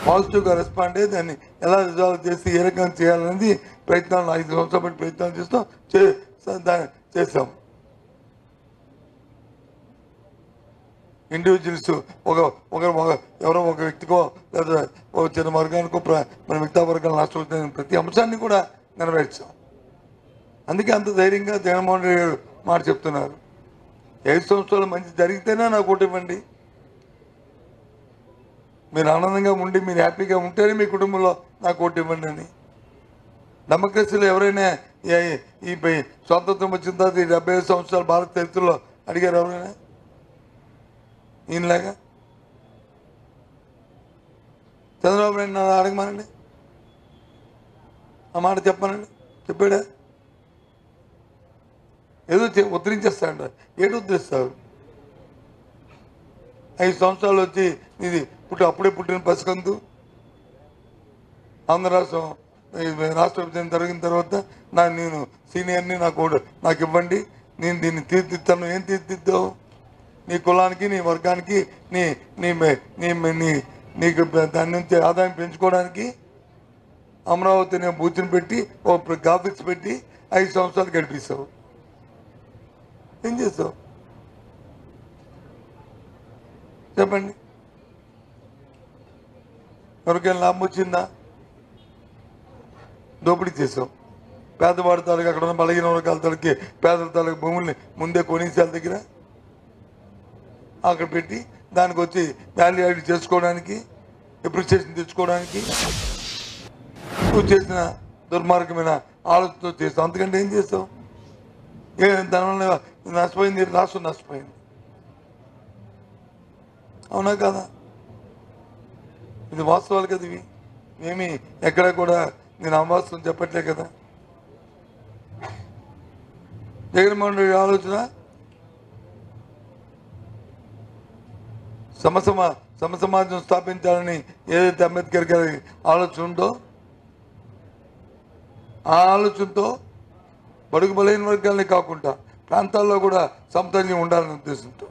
పాజిటివ్గా రెస్పాండ్ అయ్యి దాన్ని ఎలా రిజాల్వ్ చేసి ఏ రకంగా చేయాలనేది ప్రయత్నాలు ఐదు సంవత్సరాల పాటు ప్రయత్నాలు చేస్తాం చే దాన్ని చేస్తాం ఇండివిజువల్స్ ఒక ఒక ఒక ఎవరో ఒక వ్యక్తికో లేదా ఒక చిన్న వర్గానికో ప్ర- మన మిగతా వర్గాలు నష్టం వచ్చిన ప్రతి అంశాన్ని కూడా నెరవేర్చాం అందుకే అంత ధైర్యంగా జగన్మోహన్ రెడ్డి గారు మాట చెప్తున్నారు ఐదు సంవత్సరాలు మంచి జరిగితేనే నాకు ఓటు ఇవ్వండి మీరు ఆనందంగా ఉండి మీరు హ్యాపీగా ఉంటేనే మీ కుటుంబంలో నాకు ఓటు ఇవ్వండి అని డెమోక్రసీలో ఎవరైనా ఈ- ఈ పై- స్వాతంత్రం వచ్చిన తర్వాత ఈ డెబ్బై ఐదు సంవత్సరాలు భారత చరిత్రలో అడిగారు ఎవరైనా ఈయనలాగా చంద్రబాబు నాయుడు నన్ను అడగమానండి ఆ మాట చెప్పానండి చెప్పాడా ఏదో చె- ఉద్ధరించేస్తాడు ఏడు ఉద్ధరిస్తాడు ఐదు సంవత్సరాలు వచ్చి ఇది పుట్టి అప్పుడే పుట్టిన పసికందు ఆంధ్ర రాష్ట్రం ఈ రాష్ట్ర విభజన జరిగిన తర్వాత నా నేను సీనియర్ని నాకు ఓటు- నాకు ఇవ్వండి నేను దీన్ని తీర్చిదిద్దాను ఏం తీర్చిదిద్దావు నీ కులానికి నీ వర్గానికి నీ నీ మె- నీ మె- నీ నీకు దాని నుంచి ఆదాయం పెంచుకోవడానికి అమరావతి అనే బూత్ని పెట్టి ఒక గ్రాఫిక్స్ పెట్టి ఐదు సంవత్సరాలు గడిపిస్తావు ఏం చేస్తావు చెప్పండి ఎవరికైనా లాభం వచ్చిందా దోపిడీ చేసావు పేదవాడి తాలూకు అక్కడ ఉన్న బలహీన వర్గాల తాలూకి పేదల తాలూకు భూముల్ని ముందే కొనేసాల దగ్గర అక్కడ పెట్టి దానికి వచ్చి వాల్యూ యాడ్ చేసుకోవడానికి ఎప్రిసియేషన్ తెచ్చుకోవడానికి నువ్వు చేసిన దుర్మార్గమైన ఆలోచనతో చేస్తావు అంతకంటే ఏం చేస్తావు ఏ దానివల్ల నష్టపోయింది రాష్ట్రం నష్టపోయింది అవునా కదా ఇది వాస్తవాలు కదా ఇవి ఏమి ఎక్కడ కూడా నేను అవాస్తవం చెప్పట్లే కదా జగన్మోహన్ రెడ్డి ఆలోచన సమసమ సమసమాజం స్థాపించాలని ఏదైతే అంబేద్కర్ గారి ఆలోచన ఉందో ఆ ఆలోచనతో బడుగు బలైన వర్గాలని కాకుండా ప్రాంతాల్లో కూడా సమతుల్యం ఉండాలనే ఉద్దేశంతో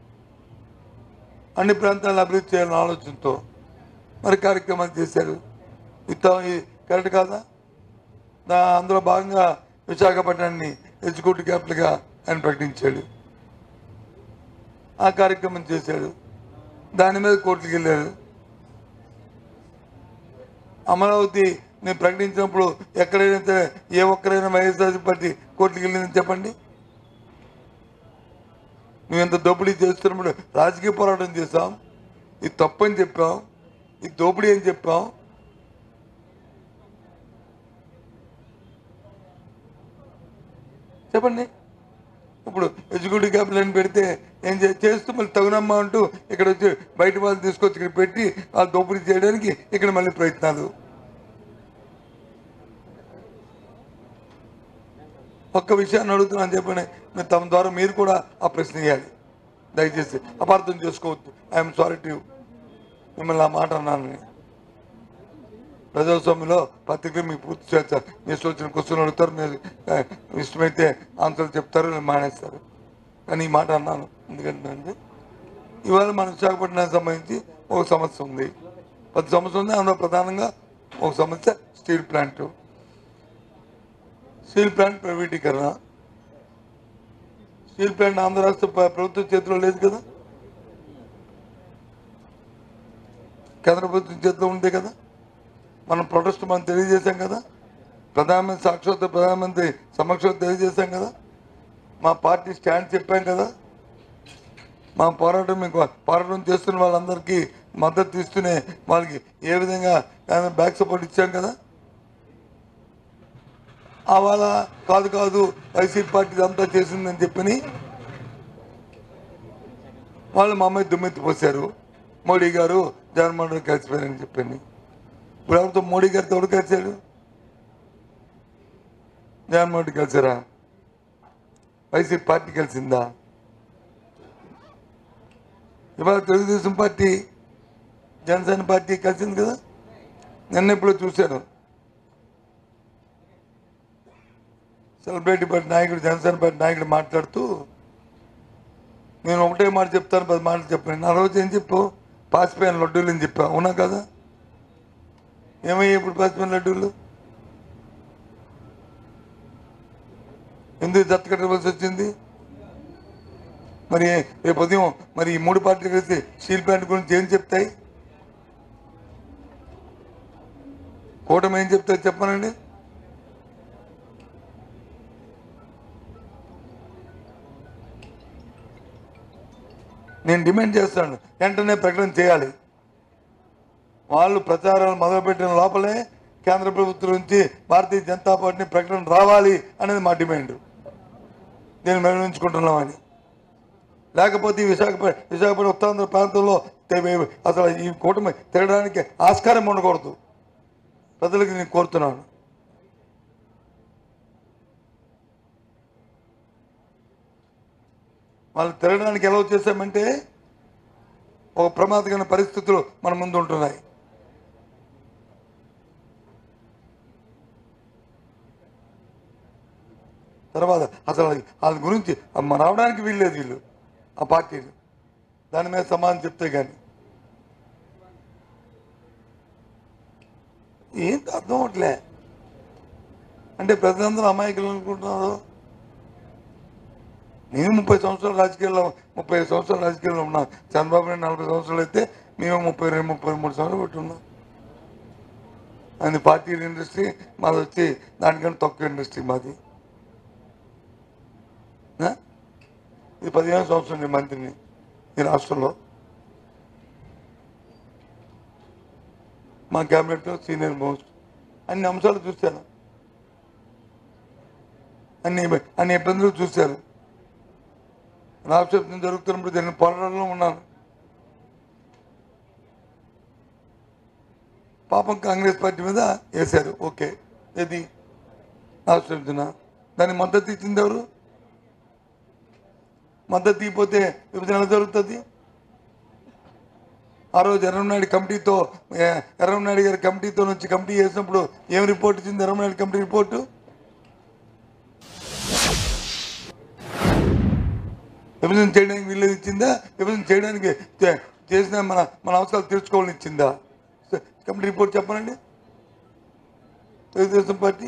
అన్ని ప్రాంతాలను అభివృద్ధి చేయాలనే ఆలోచనతో మరి కార్యక్రమాలు చేశారు ఇంత కరెక్ట్ కాదా దా అందులో భాగంగా విశాఖపట్నాన్ని ఎగ్జిక్యూటివ్ క్యాపిటల్గా ఆయన ప్రకటించాడు ఆ కార్యక్రమం చేశాడు దాని మీద కోర్టుకి వెళ్ళారు అమరావతి నేను ప్రకటించినప్పుడు ఎక్కడైనా సరే ఏ ఒక్కరైనా వైఎస్ఆర్ పార్టీ కోర్టుకి వెళ్ళిందని చెప్పండి నువ్వు ఎంత దోపిడీ చేస్తున్నప్పుడు రాజకీయ పోరాటం చేశాం ఇది తప్పని చెప్పాం ఇది దోపిడీ అని చెప్పాం చెప్పండి ఇప్పుడు ఎగ్జిక్యూటివ్ క్యాపిటల్ పెడితే ఏం చే- చేస్తూ మళ్ళీ తగునమ్మా అంటూ ఇక్కడ వచ్చి బయట వాళ్ళు తీసుకొచ్చి ఇక్కడ పెట్టి వాళ్ళు దోపిడీ చేయడానికి ఇక్కడ మళ్ళీ ప్రయత్నాలు ఒక్క విషయాన్ని అడుగుతున్నాను చెప్పండి మీరు తమ ద్వారా మీరు కూడా ఆ ప్రశ్న వేయాలి దయచేసి అపార్థం చేసుకోవద్దు ఐఎమ్ సారీ టు మిమ్మల్ని ఆ మాట అన్నాను నేను. ప్రజాస్వామ్యంలో పత్రికలు మీకు పూర్తి చేస్తారు మీ ఇష్టం వచ్చిన క్వశ్చన్ అడుగుతారు మీరు ఆ, ఇష్టమైతే ఆన్సర్ చెప్తారు లేదా మానేస్తారు కానీ ఈ మాట అన్నాను ఎందుకంటే ఇవాళ మన విశాఖపట్నానికి సంబంధించి ఒక సమస్య ఉంది పది సమస్య ఉంది అందులో ప్రధానంగా ఒక సమస్య స్టీల్ ప్లాంట్ స్టీల్ ప్లాంట్ ప్రైవేటీకరణ స్టీల్ ప్లాంట్ ఆంధ్ర రాష్ట్ర ప్ర- ప్రభుత్వం చేతిలో లేదు కదా కేంద్ర ప్రభుత్వం చేతిలో ఉంది కదా మనం ప్రొటెస్ట్ మనం తెలియజేశాం కదా ప్రధానమంత్రి సాక్షాత్ ప్రధానమంత్రి సమక్షంలో తెలియజేశాం కదా మా పార్టీ స్టాండ్ చెప్పాం కదా మా పోరాటం మీకు పోరాటం చేస్తున్న వాళ్ళందరికీ మద్దతు ఇస్తూనే వాళ్ళకి ఏ విధంగా బ్యాక్ సపోర్ట్ ఇచ్చాం కదా అవాళ కాదు కాదు వైసీపీ పార్టీ అంతా చేసిందని చెప్పని వాళ్ళు మా అమ్మాయి దుమ్మెత్తి పోశారు మోడీ గారు జగన్మోహన్ రెడ్డి కలిసిపోయారని చెప్పని ఇప్పుడు ఎవరితో మోడీ గారితో ఎవరు కలిశాడు జగన్మోహన్ రెడ్డి కలిసారా వైసీపీ పార్టీ కలిసిందా ఇవాళ తెలుగుదేశం పార్టీ జనసేన పార్టీ కలిసింది కదా నిన్న ఇప్పుడు చూశాను సెలబ్రిటీ పార్టీ నాయకుడు జనసేన పార్టీ నాయకుడు మాట్లాడుతూ నేను ఒకటే మాట చెప్తాను పది మాటలు చెప్పాను ఆ రోజు ఏం చెప్పు పాసిపోయిన లడ్డూలు అని చెప్పా అవునా కదా ఏమయ్యాయి ఇప్పుడు పసిమిన లడ్డూలు ఎందుకు దత్తకట్టవలసి వచ్చింది మరి రేపు ఉదయం మరి ఈ మూడు పార్టీలు కలిసి స్టీల్ ప్లాంట్ గురించి ఏం చెప్తాయి కూటమి ఏం చెప్తాయి చెప్పనండి నేను డిమాండ్ చేస్తాను వెంటనే ప్రకటన చేయాలి వాళ్ళు ప్రచారాలు మొదలుపెట్టిన లోపలే కేంద్ర ప్రభుత్వం నుంచి భారతీయ జనతా పార్టీ ప్రకటన రావాలి అనేది మా డిమాండ్ దీన్ని మెరుగుంచుకుంటున్నామని లేకపోతే ఈ విశాఖపట్నం విశాఖపట్నం ఉత్తరాంధ్ర ప్రాంతంలో తె- అసలు ఈ కూటమి తిరగడానికి ఆస్కారం ఉండకూడదు ప్రజలకు నేను కోరుతున్నాను వాళ్ళు తిరగడానికి ఎలా చేశామంటే ఒక ప్రమాదకరమైన పరిస్థితులు మన ముందు ఉంటున్నాయి తర్వాత అసలు వాళ్ళ గురించి అమ్మ రావడానికి వీల్లేదు వీళ్ళు ఆ పార్టీలు దాని మీద సమాధానం చెప్తే కానీ ఏంటి అర్థం అవట్లే అంటే ప్రజలందరూ అమాయకులు అనుకుంటున్నారు నేను ముప్పై సంవత్సరాలు రాజకీయాల్లో ముప్పై సంవత్సరాలు రాజకీయాల్లో ఉన్నా చంద్రబాబు నాయుడు నలభై సంవత్సరాలు అయితే మేము ముప్పై రెండు ముప్పై మూడు సంవత్సరాలు పెట్టి ఉన్నాం అది పార్టీ ఇండస్ట్రీ మాది వచ్చి దానికంటే తక్కువ ఇండస్ట్రీ మాది ఆ? ఇది పదిహేను సంవత్సరం నేను మంత్రిని ఈ రాష్ట్రంలో మా క్యాబినెట్లో సీనియర్ మోస్ట్ అన్ని అంశాలు చూశాను అన్ని అన్ని ఇబ్బందులు చూశాను రాష్ట్రం జరుగుతున్నప్పుడు జరిగిన పోరాటంలో ఉన్నాను పాపం కాంగ్రెస్ పార్టీ మీద వేశారు ఓకే ఇది రాష్ట్ర విభజన దానికి మద్దతు ఇచ్చింది ఎవరు మద్దతు ఇవ్వకపోతే విభజన ఎలా జరుగుతుంది ఆ రోజు ఎర్రంనాయుడు కమిటీతో ఏ, ఎర్రంనాయుడు గారి కమిటీతో నుంచి కమిటీ చేసినప్పుడు ఏం రిపోర్ట్ ఇచ్చింది ఎర్రంనాయుడు కమిటీ రిపోర్టు విభజన చేయడానికి వీళ్ళది ఇచ్చిందా విభజన చేయడానికి చే- చేసిన మన మన అవసరాలు తీర్చుకోవాలని ఇచ్చిందా కమిటీ రిపోర్ట్ చెప్పనండి తెలుగుదేశం పార్టీ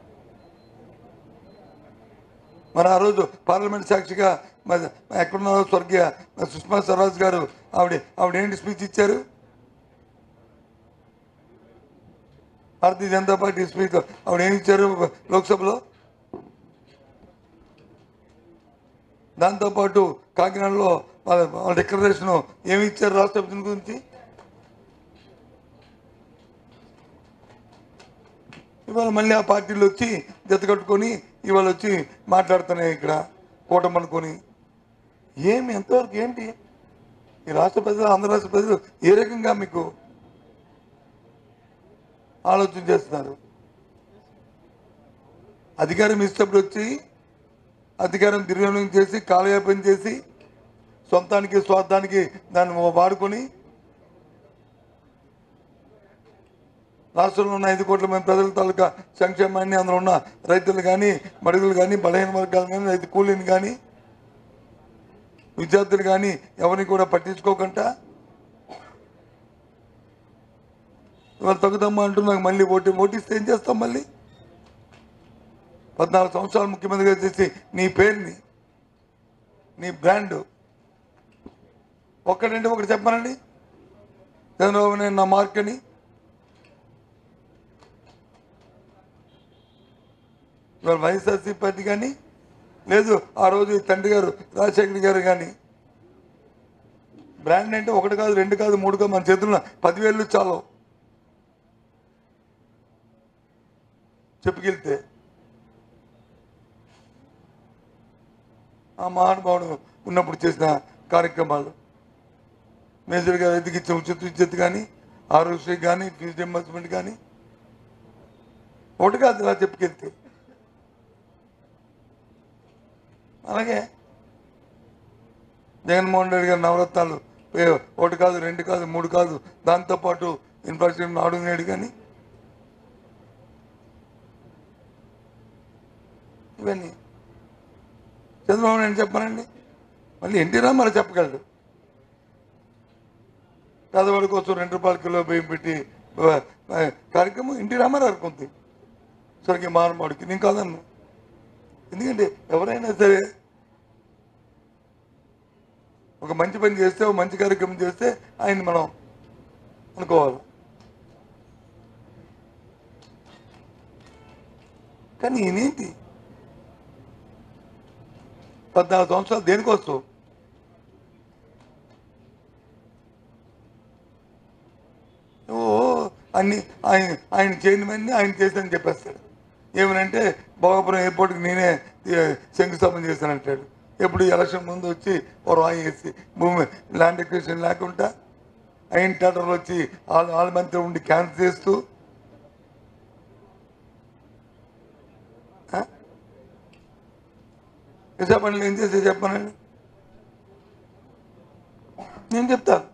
మరి ఆ రోజు పార్లమెంట్ సాక్షిగా మరి ఎక్కడున్నారో స్వర్గీయ సుష్మా స్వరాజ్ గారు ఆవిడ ఆవిడ ఏంటి స్పీచ్ ఇచ్చారు భారతీయ జనతా పార్టీ స్పీకర్ ఆవిడ ఏమి ఇచ్చారు లోక్సభలో దాంతోపాటు కాకినాడలో వాళ్ళ వాళ్ళ డిక్లరేషన్ ఏమి ఇచ్చారు రాష్ట్ర విభజన గురించి ఇవాళ మళ్ళీ ఆ పార్టీలు వచ్చి జత కట్టుకొని ఇవాళ వచ్చి మాట్లాడుతున్నాయి ఇక్కడ కూటమి అనుకొని ఏమి ఎంతవరకు ఏంటి ఈ రాష్ట్ర ప్రజలు ఆంధ్ర రాష్ట్ర ప్రజలు ఏ రకంగా మీకు ఆలోచన చేస్తున్నారు అధికారం ఇచ్చినప్పుడు వచ్చి అధికారం దుర్వినియోగం చేసి కాలయాపన చేసి సొంతానికి స్వార్థానికి దాన్ని వాడుకొని రాష్ట్రంలో ఉన్న ఐదు కోట్ల మంది ప్రజల తాలూకా సంక్షేమాన్ని అందులో ఉన్న రైతులు కానీ బడుగులు కానీ బలహీన వర్గాలు కానీ రైతు కూలీని కానీ విద్యార్థులు కానీ ఎవరిని కూడా పట్టించుకోకుండా ఇవాళ తగ్గుదమ్మా అంటూ నాకు మళ్ళీ ఓటు ఓటిస్తే ఏం చేస్తాం మళ్ళీ పద్నాలుగు సంవత్సరాలు ముఖ్యమంత్రిగా చేసి నీ పేరుని నీ బ్రాండ్ ఒక్కడంటే ఒకటి చెప్పానండి చంద్రబాబు నాయుడు నా మార్క్ అని ఇవాళ వైఎస్ఆర్సీ పార్టీ కానీ లేదు ఆ రోజు ఈ తండ్రి గారు రాజశేఖర్ గారు కానీ బ్రాండ్ అంటే ఒకటి కాదు రెండు కాదు మూడు కాదు మన చేతుల్లో పదివేలు చాలు చెప్పుకెళ్తే ఆ మహానుభావుడు ఉన్నప్పుడు చేసిన కార్యక్రమాలు మేజర్గా రైతుకి ఇచ్చిన ఉచిత విద్యుత్ కానీ ఆరోగ్యశ్రీ కానీ ఫీజు రింబర్స్మెంట్ కానీ ఒకటి కాదు ఇలా చెప్పుకెళ్తే అలాగే జగన్మోహన్ రెడ్డి గారి నవరత్నాలు ఏ- ఒకటి కాదు రెండు కాదు మూడు కాదు దాంతోపాటు ఇన్ఫ్రాస్ట్రక్చర్ నాడు నేడు కానీ ఇవన్నీ చంద్రబాబు నాయుడు చెప్పానండి మళ్ళీ ఎన్టీ రామారావు చెప్పగలడు పేదవాడి కోసం రెండు రూపాయల కిలో బియ్యం పెట్టి ఆ, ఆ, కార్యక్రమం ఎన్టీ రామారావుకి ఉంది స్వర్గీయ మానవుడికి నేను కాదన్నా ఎందుకంటే ఎవరైనా సరే ఒక మంచి పని చేస్తే ఒక మంచి కార్యక్రమం చేస్తే ఆయన్ని మనం అనుకోవాలి కానీ ఈయనేంటి పద్నాలుగు సంవత్సరాలు దేనికోసం ఓ అన్ని ఆయన ఆయన చేయనివన్నీ ఆయన చేశానని చెప్పేస్తాడు ఏమనంటే భోగపురం ఎయిర్పోర్ట్కి నేనే ఏ, శంకుస్థాపన చేశానంటాడు ఎప్పుడు ఎలక్షన్ ముందు వచ్చి ఓ రాయి వేసి భూమి ల్యాండ్ ఎక్విజిషన్ లేకుండా అయిన టెండర్లు వచ్చి వాళ్ళ వాళ్ళ మంత్రి ఉండి క్యాన్సిల్ చేస్తూ ఆ? విశాఖపట్నంలో ఏం చేస్తే చెప్పనండి నేను చెప్తాను